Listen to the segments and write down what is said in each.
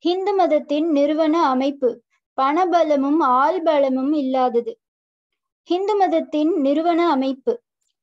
ஹிந்து மதத்தின் நிறுவன அமைப்பு பணபலமும் ஆள்பலமும் இல்லாதது ஹிந்து மதத்தின் நிறுவன அமைப்பு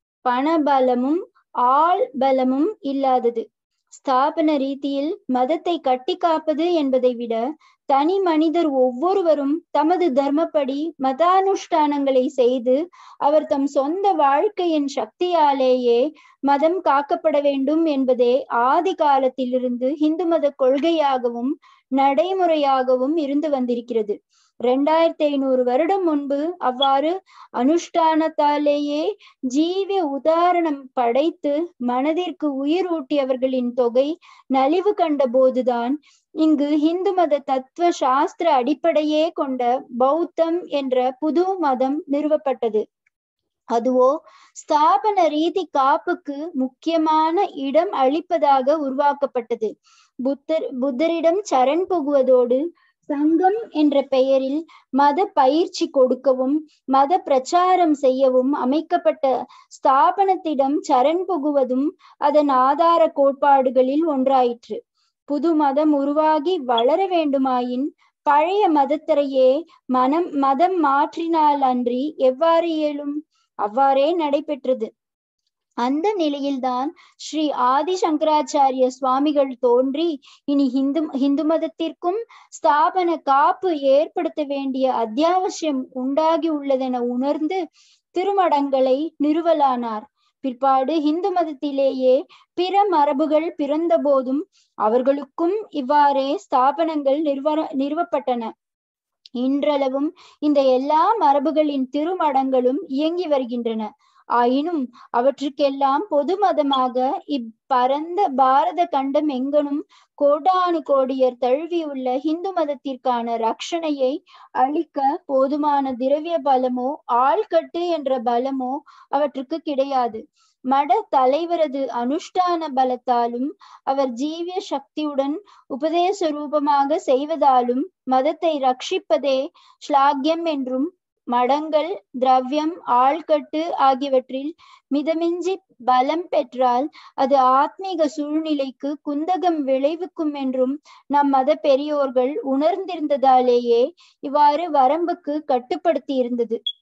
பணபலமும் ஆள் பலமும் இல்லாதது ஸ்தாபன ரீதியில் மதத்தை கட்டி காப்பது என்பதை விட தனி மனிதர் ஒவ்வொருவரும் தமது தர்மப்படி மதானுஷ்டானங்களை செய்து அவர் தம் சொந்த வாழ்க்கையின் சக்தியாலேயே மதம் காக்கப்பட வேண்டும் என்பதே ஆதி காலத்திலிருந்து இந்து மத கொள்கையாகவும் நடைமுறையாகவும் இருந்து வந்திருக்கிறது ரெண்டாயிரத்தி ஐநூறு வருடம் முன்பு அவ்வாறு அனுஷ்டானத்தாலேயே ஜீவ உதாரணம் படைத்து மனதிற்கு உயிர் ஊட்டியவர்களின் தொகை நலிவு கண்ட போதுதான் இங்கு இந்து மத தத்துவ சாஸ்திர அடிப்படையே கொண்ட பௌத்தம் என்ற புது மதம் நிறுவப்பட்டது அதுவோ ஸ்தாபன ரீதி காப்புக்கு முக்கியமான இடம் அளிப்பதாக உருவாக்கப்பட்டது புத்தர் புத்தரிடம் சரண் புகுவதோடு சங்கம் என்ற பெயரில் மத பயிற்சி கொடுக்கவும் மத பிரச்சாரம் செய்யவும் அமைக்கப்பட்ட ஸ்தாபனத்திடம் சரண் புகுவதும் அதன் ஆதார கோட்பாடுகளில் ஒன்றாயிற்று புது மதம் உருவாகி வளர வேண்டுமாயின் பழைய மதத்தரையே மனம் மதம் மாற்றினால் அன்றி எவ்வாறு இயலும் அவ்வாறே நடைபெற்றது அந்த நிலையில்தான் ஸ்ரீ ஆதி சங்கராச்சாரிய சுவாமிகள் தோன்றி இனி ஹிந்து ஹிந்து மதத்திற்கும் ஸ்தாபன காப்பு ஏற்படுத்த வேண்டிய அத்தியாவசியம் உண்டாகி உள்ளதென உணர்ந்து திருமடங்களை நிறுவலானார் பிற்பாடு இந்து மதத்திலேயே பிற மரபுகள் பிறந்த போதும் அவர்களுக்கும் இவ்வாறே ஸ்தாபனங்கள் நிறுவ நிறுவப்பட்டன இன்றளவும் இந்த எல்லா மரபுகளின் திருமடங்களும் இயங்கி வருகின்றன ஆயினும் அவற்றுக்கெல்லாம் பொது மதமாக இப்பரந்த பாரத கண்டம் எங்கனும் கோடானு கோடியர் தழுவியுள்ள இந்து மதத்திற்கான ரட்சணையை அளிக்க போதுமான திரவிய பலமோ ஆள்கட்டு என்ற பலமோ அவற்றுக்கு கிடையாது மட தலைவரது அனுஷ்டான பலத்தாலும் அவர் ஜீவிய சக்தியுடன் உபதேச ரூபமாக செய்வதாலும் மதத்தை ரட்சிப்பதே ஸ்லாகியம் என்றும் மடங்கள் திரவியம் ஆள்கட்டு ஆகியவற்றில் மிதமிஞ்சி பலம் பெற்றால் அது ஆத்மீக சூழ்நிலைக்கு குந்தகம் விளைவிக்கும் என்றும் நம் மத பெரியோர்கள் உணர்ந்திருந்ததாலேயே இவ்வாறு வரம்புக்கு கட்டுப்படுத்தி இருந்தது